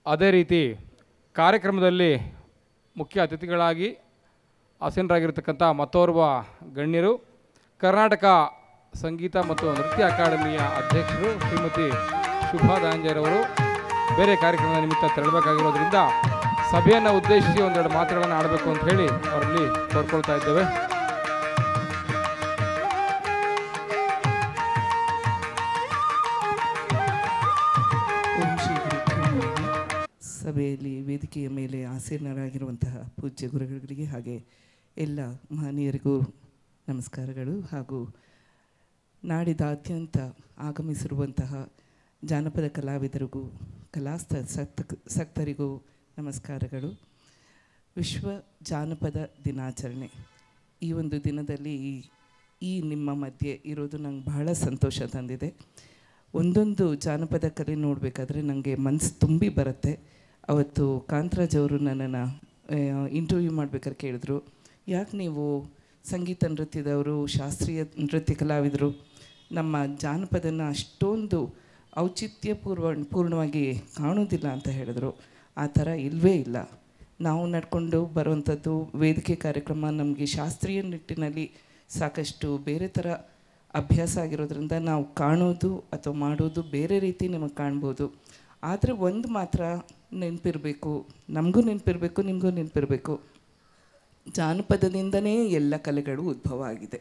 ಅದೇ ರೀತಿ ಕಾರ್ಯಕ್ರಮದಲ್ಲಿ ಮುಖ್ಯ ಅತಿಥಿಗಳಾಗಿ ಆಸೀನರಾಗಿರ್ತಕ್ಕಂಥ ಮತ್ತೋರ್ವ ಗಣ್ಯರು ಕರ್ನಾಟಕ ಸಂಗೀತ ಮತ್ತು ನೃತ್ಯ ಅಕಾಡೆಮಿಯ ಅಧ್ಯಕ್ಷರು ಶ್ರೀಮತಿ ಶುಭಾ ದಾಂಜೇರವರು ಬೇರೆ ಕಾರ್ಯಕ್ರಮದ ನಿಮಿತ್ತ ತೆರಳಬೇಕಾಗಿರೋದ್ರಿಂದ ಸಭೆಯನ್ನು ಉದ್ದೇಶಿಸಿ ಒಂದೆರಡು ಮಾತುಗಳನ್ನು ಆಡಬೇಕು ಅಂತ ಹೇಳಿ ಅವರಲ್ಲಿ ಕೋರ್ಕೊಳ್ತಾ ಇದ್ದೇವೆ ಓಂ ಶ್ರೀ ಗುರುಭ್ಯೋ ನಮಃ. ಸಭೆಯಲ್ಲಿ ವೇದಿಕೆಯ ಮೇಲೆ ಆಸೀನರಾಗಿರುವಂತಹ ಪೂಜ್ಯ ಗುರುಗಳಿಗೆ ಹಾಗೆ ಎಲ್ಲ ಮಹನೀಯರಿಗೂ ನಮಸ್ಕಾರಗಳು ಹಾಗೂ ನಾಡಿದಾದ್ಯಂತ ಆಗಮಿಸಿರುವಂತಹ ಜಾನಪದ ಕಲಾವಿದರಿಗೂ ಕಲಾಸ್ಥ ಸಕ್ತ ಸಕ್ತರಿಗೂ ನಮಸ್ಕಾರಗಳು ವಿಶ್ವ ಜಾನಪದ ದಿನಾಚರಣೆ ಈ ಒಂದು ದಿನದಲ್ಲಿ ಈ ಈ ನಿಮ್ಮ ಮಧ್ಯೆ ಇರೋದು ನಂಗೆ ಬಹಳ ಸಂತೋಷ ತಂದಿದೆ ಒಂದೊಂದು ಜಾನಪದ ಕಲೆ ನೋಡಬೇಕಾದ್ರೆ ನನಗೆ ಮನಸ್ಸು ತುಂಬಿ ಬರುತ್ತೆ ಅವತ್ತು ಕಾಂತರಾಜ್ ಅವರು ನನ್ನನ್ನು ಇಂಟರ್ವ್ಯೂ ಮಾಡ್ಬೇಕಾದ್ರೆ ಕೇಳಿದ್ರು ಯಾಕೆ ನೀವು ಸಂಗೀತ ನೃತ್ಯದವರು ಶಾಸ್ತ್ರೀಯ ನೃತ್ಯ ಕಲಾವಿದರು ನಮ್ಮ ಜಾನಪದನ ಅಷ್ಟೊಂದು ಔಚಿತ್ಯಪೂರ್ವ ಪೂರ್ಣವಾಗಿ ಕಾಣೋದಿಲ್ಲ ಅಂತ ಹೇಳಿದ್ರು ಆ ಥರ ಇಲ್ಲವೇ ಇಲ್ಲ ನಾವು ನಡ್ಕೊಂಡು ಬರುವಂಥದ್ದು ವೇದಿಕೆ ಕಾರ್ಯಕ್ರಮ ನಮಗೆ ಶಾಸ್ತ್ರೀಯ ನಿಟ್ಟಿನಲ್ಲಿ ಸಾಕಷ್ಟು ಬೇರೆ ಥರ ಅಭ್ಯಾಸ ಆಗಿರೋದ್ರಿಂದ ನಾವು ಕಾಣೋದು ಅಥವಾ ಮಾಡೋದು ಬೇರೆ ರೀತಿ ನಿಮಗೆ ಕಾಣ್ಬೋದು ಆದರೆ ಒಂದು ಮಾತ್ರ ನೆನಪಿರಬೇಕು ನಮಗೂ ನೆನಪಿರಬೇಕು ನಿಮಗೂ ನೆನಪಿರಬೇಕು ಜಾನಪದದಿಂದನೇ ಎಲ್ಲ ಕಲೆಗಳು ಉದ್ಭವ ಆಗಿದೆ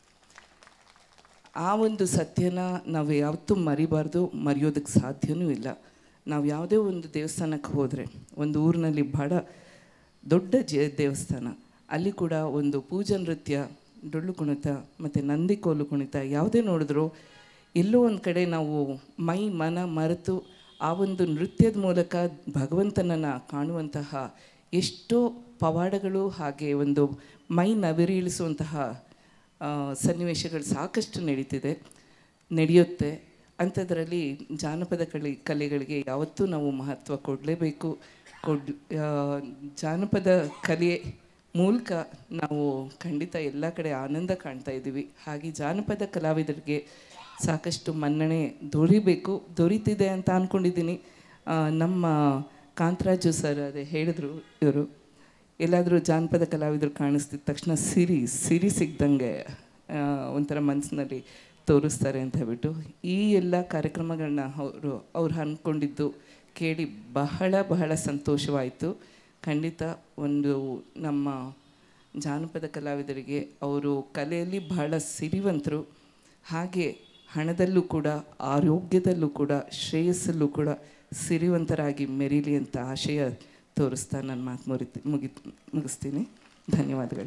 ಆ ಒಂದು ಸತ್ಯನ ನಾವು ಯಾವತ್ತೂ ಮರಿಬಾರ್ದು ಮರೆಯೋದಕ್ಕೆ ಸಾಧ್ಯವೂ ಇಲ್ಲ ನಾವು ಯಾವುದೇ ಒಂದು ದೇವಸ್ಥಾನಕ್ಕೆ ಹೋದರೆ ಒಂದು ಊರಿನಲ್ಲಿ ಬಹಳ ದೊಡ್ಡ ಜ ದೇವಸ್ಥಾನ ಅಲ್ಲಿ ಕೂಡ ಒಂದು ಪೂಜಾ ನೃತ್ಯ ಡೊಳ್ಳು ಕುಣಿತ ಮತ್ತು ನಂದಿ ಕೋಲು ಕುಣಿತ ಯಾವುದೇ ನೋಡಿದ್ರೂ ಎಲ್ಲೋ ಒಂದು ಕಡೆ ನಾವು ಮೈ ಮನ ಮರೆತು ಆ ಒಂದು ನೃತ್ಯದ ಮೂಲಕ ಭಗವಂತನನ್ನು ಕಾಣುವಂತಹ ಎಷ್ಟೋ ಪವಾಡಗಳು ಹಾಗೆ ಒಂದು ಮೈ ನವಿರೀಳಿಸುವಂತಹ ಆ, ಸನ್ನಿವೇಶಗಳು ಸಾಕಷ್ಟು ನಡೀತಿದೆ ನಡೆಯುತ್ತೆ ಅಂಥದ್ರಲ್ಲಿ ಜಾನಪದ ಕಲೆ ಕಲೆಗಳಿಗೆ ಯಾವತ್ತೂ ನಾವು ಮಹತ್ವ ಕೊಡಲೇಬೇಕು ಕೊಡ್ ಆ, ಜಾನಪದ ಕಲೆ ಮೂಲಕ ನಾವು ಖಂಡಿತ ಎಲ್ಲ ಕಡೆ ಆನಂದ ಕಾಣ್ತಾ ಇದ್ದೀವಿ ಹಾಗೆ ಜಾನಪದ ಕಲಾವಿದರಿಗೆ ಸಾಕಷ್ಟು ಮನ್ನಣೆ ದೊರಿಬೇಕು ದೊರೀತಿದೆ ಅಂತ ಅಂದ್ಕೊಂಡಿದ್ದೀನಿ ಆ, ನಮ್ಮ ಕಾಂತರಾಜು ಸರ್ ಅದೇ ಹೇಳಿದ್ರು ಇವರು ಎಲ್ಲಾದರೂ ಜಾನಪದ ಕಲಾವಿದರು ಕಾಣಿಸ್ತಿದ ತಕ್ಷಣ ಸಿರಿ ಸಿರಿ ಸಿಗ್ದಂಗೆ ಆ, ಒಂಥರ ಮನಸ್ಸಿನಲ್ಲಿ ತೋರಿಸ್ತಾರೆ ಅಂತ ಹೇಳ್ಬಿಟ್ಟು ಈ ಎಲ್ಲ ಕಾರ್ಯಕ್ರಮಗಳನ್ನ ಅವರು ಅವ್ರು ಅಂದ್ಕೊಂಡಿದ್ದು ಕೇಳಿ ಬಹಳ ಬಹಳ ಸಂತೋಷವಾಯಿತು ಖಂಡಿತ ಒಂದು ನಮ್ಮ ಜಾನಪದ ಕಲಾವಿದರಿಗೆ ಅವರು ಕಲೆಯಲ್ಲಿ ಬಹಳ ಸಿರಿವಂತರು ಹಾಗೆ ಹಣದಲ್ಲೂ ಕೂಡ ಆರೋಗ್ಯದಲ್ಲೂ ಕೂಡ ಶ್ರೇಯಸ್ಸಲ್ಲೂ ಕೂಡ ಸಿರಿವಂತರಾಗಿ ಮೆರೀಲಿ ಅಂತ ಆಶಯ ತೋರಿಸ್ತಾ ನನ್ನ ಮಾತು ಮುರಿತಿ ಮುಗಿ ಮುಗಿಸ್ತೀನಿ ಧನ್ಯವಾದಗಳು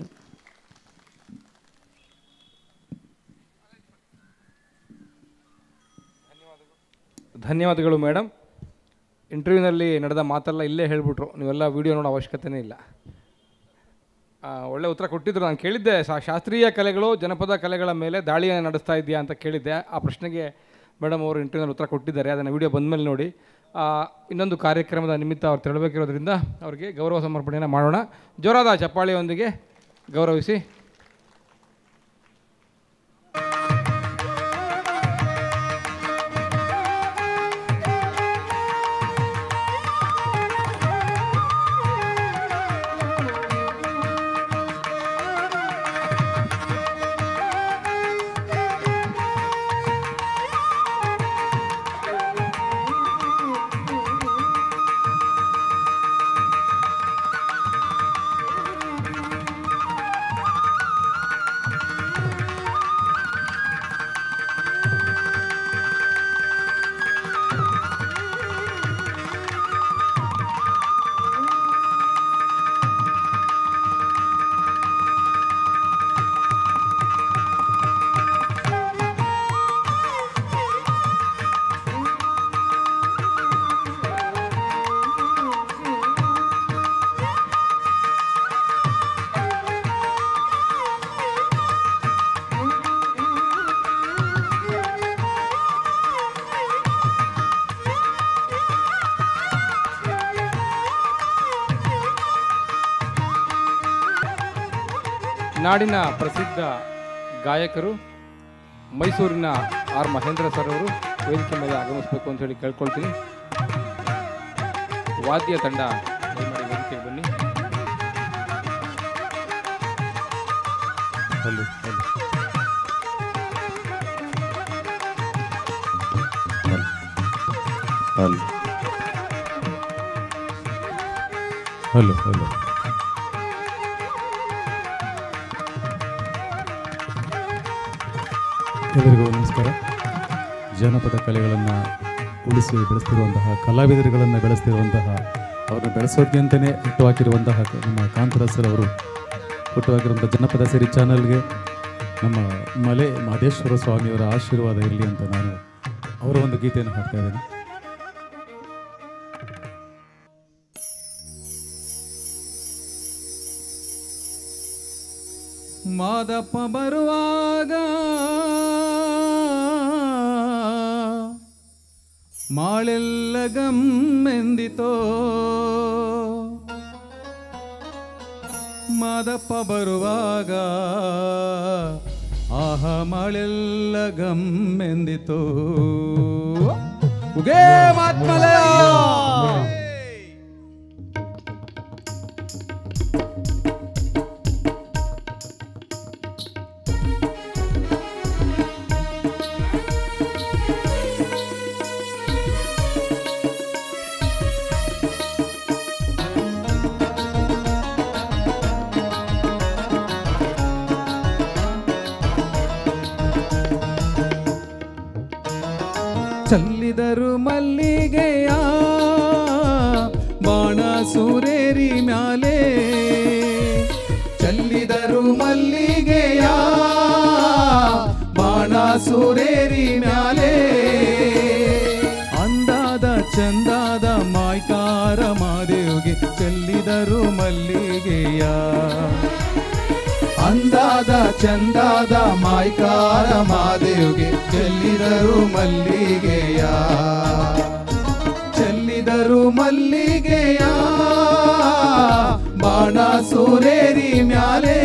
ಧನ್ಯವಾದಗಳು ಮೇಡಮ್ ಇಂಟರ್ವ್ಯೂನಲ್ಲಿ ನಡೆದ ಮಾತೆಲ್ಲ ಇಲ್ಲೇ ಹೇಳಿಬಿಟ್ರು ನೀವೆಲ್ಲ ವೀಡಿಯೋ ನೋಡೋ ಅವಶ್ಯಕತೆನೇ ಇಲ್ಲ ಆ, ಒಳ್ಳೆ ಉತ್ತರ ಕೊಟ್ಟಿದ್ರು ನಾನು ಕೇಳಿದ್ದೆ ಶಾ- ಶಾಸ್ತ್ರೀಯ ಕಲೆಗಳು ಜನಪದ ಕಲೆಗಳ ಮೇಲೆ ದಾಳಿಯನ್ನು ನಡೆಸ್ತಾ ಇದೆಯಾ ಅಂತ ಕೇಳಿದ್ದೆ ಆ ಪ್ರಶ್ನೆಗೆ ಮೇಡಮ್ ಅವರು ಇಂಟರ್ವ್ಯೂನಲ್ಲಿ ಉತ್ತರ ಕೊಟ್ಟಿದ್ದಾರೆ ಅದನ್ನು ವಿಡಿಯೋ ಬಂದಮೇಲೆ ನೋಡಿ ಆ, ಇನ್ನೊಂದು ಕಾರ್ಯಕ್ರಮದ ನಿಮಿತ್ತ ಅವ್ರು ತೆರಳಬೇಕಿರೋದ್ರಿಂದ ಅವರಿಗೆ ಗೌರವ ಸಮರ್ಪಣೆಯನ್ನು ಮಾಡೋಣ ಜೋರಾದ ಚಪ್ಪಾಳಿಯೊಂದಿಗೆ ಗೌರವಿಸಿ ನಾಡಿನ ಪ್ರಸಿದ್ಧ ಗಾಯಕರು ಮೈಸೂರಿನ ಆರ್ ಮಹೇಂದ್ರ ಸರ್ ಅವರು ವೇದಿಕೆ ಮೇಲೆ ಆಗಮಿಸಬೇಕು ಅಂತ ಹೇಳಿ ಕೇಳ್ಕೊಳ್ತೀನಿ ವಾದ್ಯ ತಂಡ ದಯಮಾಡಿ ವೇದಿಕೆಗೆ ಬನ್ನಿ hello hello hello hello hello ಎಲ್ಲರಿಗೂ ನಮಸ್ಕಾರ ಜಾನಪದ ಕಲೆಗಳನ್ನು ಉಳಿಸಿ ಬೆಳೆಸ್ತಿರುವಂತಹ ಕಲಾವಿದರುಗಳನ್ನು ಬೆಳೆಸ್ತಿರುವಂತಹ ಅವರನ್ನು ಬೆಳೆಸೋಕೆ ಅಂತಲೇ ಹುಟ್ಟುಹಾಕಿರುವಂತಹ ನಮ್ಮ ಕಾಂತದಾಸರ್ ಅವರು ಹುಟ್ಟುಹಾಕಿರುವಂಥ ಜನಪದ ಸಿರಿ ಚಾನಲ್ಗೆ ನಮ್ಮ ಮಲೆ ಮಹದೇಶ್ವರ ಸ್ವಾಮಿಯವರ ಆಶೀರ್ವಾದ ಇರಲಿ ಅಂತ ನಾನು ಅವರ ಒಂದು ಗೀತೆಯನ್ನು ಹಾಡ್ತಾ ಇದ್ದೇನೆ ಮಾದಪ್ಪ ಬರುವಾಗ ಮಾಳೆಲ್ಲ ಗಮ್ಮೆಂದಿತೋ ಮಾದಪ್ಪ ಬರುವಾಗ ಆಹ ಮಾಳೆಲ್ಲ ಗಮ್ಮೆಂದಿತೋ ಉಗೇ ಮಾತ್ಮಲಯ ಚಲ್ಲಿದರು ಮಲ್ಲಿಗೆಯ ಬಾಣ ಸೂರೇರಿ ಮ್ಯಾಲೆ ಚಲ್ಲಿದರು ಮಲ್ಲಿಗೆಯ ಬಾಣ ಸೂರೇರಿ ಮ್ಯಾಲೆ ಅಂದಾದ ಚಂದಾದ ಮಾಯ್ಕಾರ ಮಾದೇವ್ಗೆ ಚೆಲ್ಲಿದರು ಮಲ್ಲಿಗೆಯ ಅಂದಾದ ಚಂದಾದ ಮಾಯ್ಕಾರ ಮಾದೇವ್ಗೆ ಚೆಲ್ಲಿದರು ಮಲ್ಲಿಗೆಯ ಚೆಲ್ಲಿದರು ಮಲ್ಲಿಗೆಯ ಬಾಣ ಸೂರೇರಿ ಮ್ಯಾಲೆ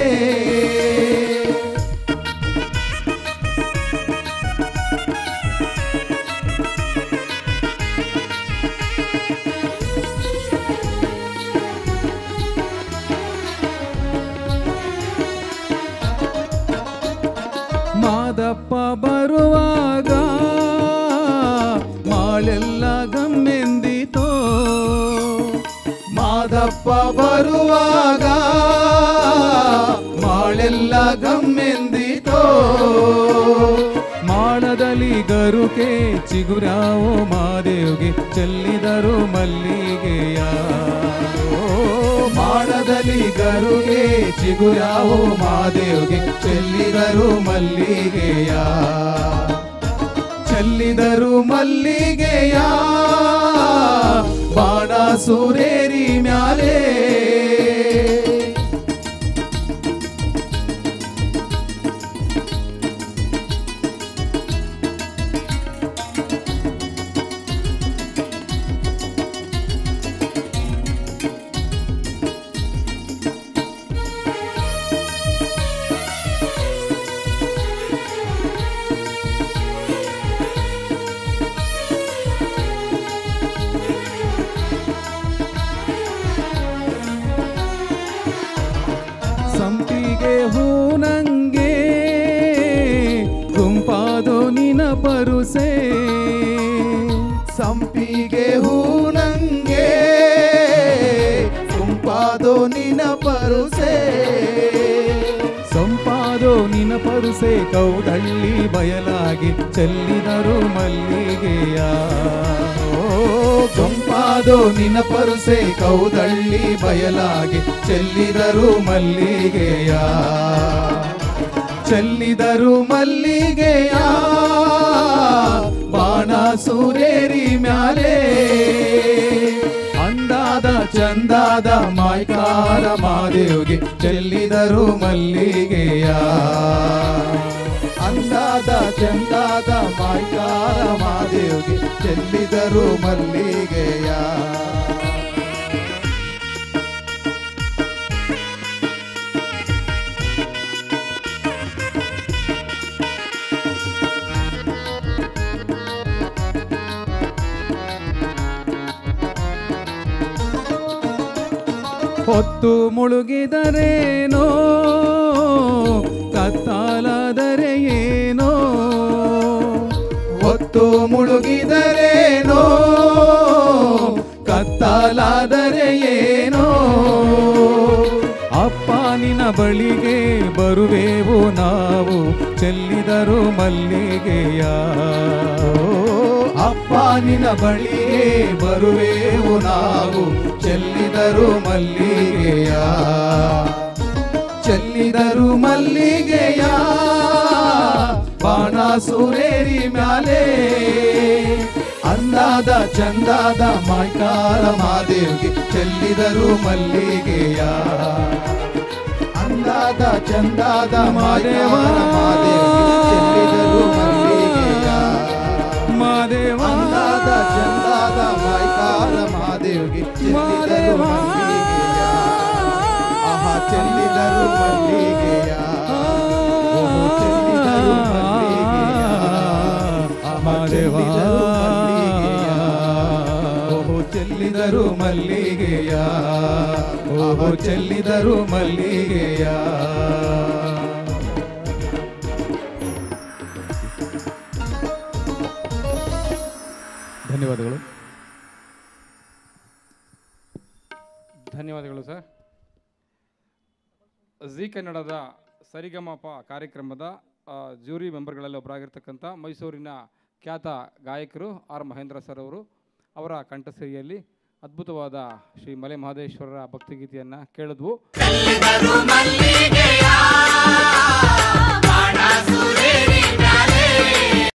ಮಾದಪ್ಪ ಬರುವಾಗ ಮಾಳೆಲ್ಲ ಗಮ್ಮೆಂದಿತೋ ಮಾದಪ್ಪ ಬರುವಾಗ ಮಾಳೆಲ್ಲ ಗಮ್ಮೆಂದಿತೋ ಮಾಳದಲ್ಲಿ ಗರುಕೆ ಚಿಗುರಾವೋ ಮಾದೇವ್ಗೆ ಚೆಲ್ಲಿದರು ಮಲ್ಲಿಗೆಯ ಓ, ಮಾಳದಲ್ಲಿ ಗರುಗೆ ಚಿಗುರಾವೋ ಮಾದೇವ್ಗೆ ಚೆಲ್ಲಿದರು ಮಲ್ಲಿಗೆಯ ಚೆಲ್ಲಿದರು ಮಲ್ಲಿಗೆಯ ಬಾಣ ಸೂರೇರಿ ಮ್ಯಾಲೆ ಸಂಪಿಗೆ ಹೂನಂಗೆ ಗುಂಪಾದೋ ನಿನ ಪರುಸೆ ಸಂಪಿಗೆ ಹೂನಂಗೆ ಗುಂಪಾದೋ ನಿನ ಪರುಸೆ ಸಂಪಾದೋ ನಿನ ಪರುಸೆ ಕೌದಳ್ಳಿ ಬಯಲಾಗಿ ಚೆಲ್ಲಿದರು ಮಲ್ಲಿಗೆಯ ಓ, ಸೊಂಪಾದೋ ನಿನ ಪರುಸೆ ಕೌದಳ್ಳಿ ಬಯಲಾಗಿ ಚೆಲ್ಲಿದರು ಮಲ್ಲಿಗೆಯ ಚೆಲ್ಲಿದರು ಮಲ್ಲಿಗೆಯ ಬಾಣ ಸೂರೇರಿ ಮ್ಯಾಲೆ ಅಂದಾದ ಚಂದಾದ ಮಾಯ್ಕಾರ ಮಾದೇವ್ಗೆ ಚೆಲ್ಲಿದರು ಮಲ್ಲಿಗೆಯ ಅಂದಾದ ಚಂದಾದ ಮಾಯ್ಕಾರ ಮಾದೇವ್ಗೆ ಚೆಲ್ಲಿದರು ಮಲ್ಲಿಗೆಯ ಹೊತ್ತು ಮುಳುಗಿದರೇನೋ ಕತ್ತಾಲಾದರೆ ಏನೋ ಹೊತ್ತು ಮುಳುಗಿದರೇನೋ ಕತ್ತಾಲಾದರೆ ಏನೋ ಅಪ್ಪ ನಿನ ಬಳಿಗೆ ಬರುವೆವು ನಾವು ಚೆಲ್ಲಿದರು ಮಲ್ಲಿಗೆಯ ಅಪ್ಪ ನಿನ ಬಳಿಗೆ ಬರುವೆವು ನಾವು ಚೆಲ್ಲಿದರು ಮಲ್ಲಿಗೆಯ ಚೆಲ್ಲಿದರು ಮಲ್ಲಿಗೆಯ ಬಾಣ ಸೂರೇರಿ ಮ್ಯಾಲೆ ಅಂದಾದ ಚಂದಾದ ಮಾಯ್ಕಾರ ಮಾದೇವ್ಗೆ ಚೆಲ್ಲಿದರು ಮಲ್ಲಿಗೆಯ ಅಂದಾದ ಚಂದಾದ ಮಾದೇವರ ಮಾದೇವ್ಗೆ ಚೆಲ್ಲಿದರು ಮಲ್ಲಿಗೆಯ ಮಾದೇವ ಅಂದಾದ ಚಂದಾದ ಮಾಯ್ಕಾರ ಮಾದೇವ್ಗೆ ಚೆಲ್ಲಿದರು ಮಲ್ಲಿಗೆಯ ಆಹಾ ಚೆಲ್ಲಿದರು ಮಲ್ಲಿಗೆಯ ಓಹೋ ಚೆಲ್ಲಿದರು ಮಲ್ಲಿಗೆಯ ಆಹಾ ಚೆಲ್ಲಿದರು ಮಲ್ಲಿಗೆಯ ಓಹೋ ಚೆಲ್ಲಿದರು ಮಲ್ಲಿಗೆಯ ಓಹೋ ಚೆಲ್ಲಿದರು ಮಲ್ಲಿಗೆಯ ಧನ್ಯವಾದಗಳು ಧನ್ಯವಾದಗಳು ಸರ್ ಜಿ ಕನ್ನಡದ ಸರಿಗಮಪ ಕಾರ್ಯಕ್ರಮದ ಆ, ಜ್ಯೂರಿ ಮೆಂಬರ್ಗಳಲ್ಲಿ ಒಬ್ಬರಾಗಿರ್ತಕ್ಕಂಥ ಮೈಸೂರಿನ ಖ್ಯಾತ ಗಾಯಕರು ಆರ್ ಮಹೇಂದ್ರ ಸರ್ ಅವರು ಅವರ ಕಂಠಸಿರಿಯಲ್ಲಿ ಅದ್ಭುತವಾದ ಶ್ರೀ ಮಲೆ ಮಹದೇಶ್ವರರ ಭಕ್ತಿಗೀತೆಯನ್ನು ಕೇಳಿದ್ವು ಚೆಲ್ಲಿದರು ಮಲ್ಲಿಗೆಯ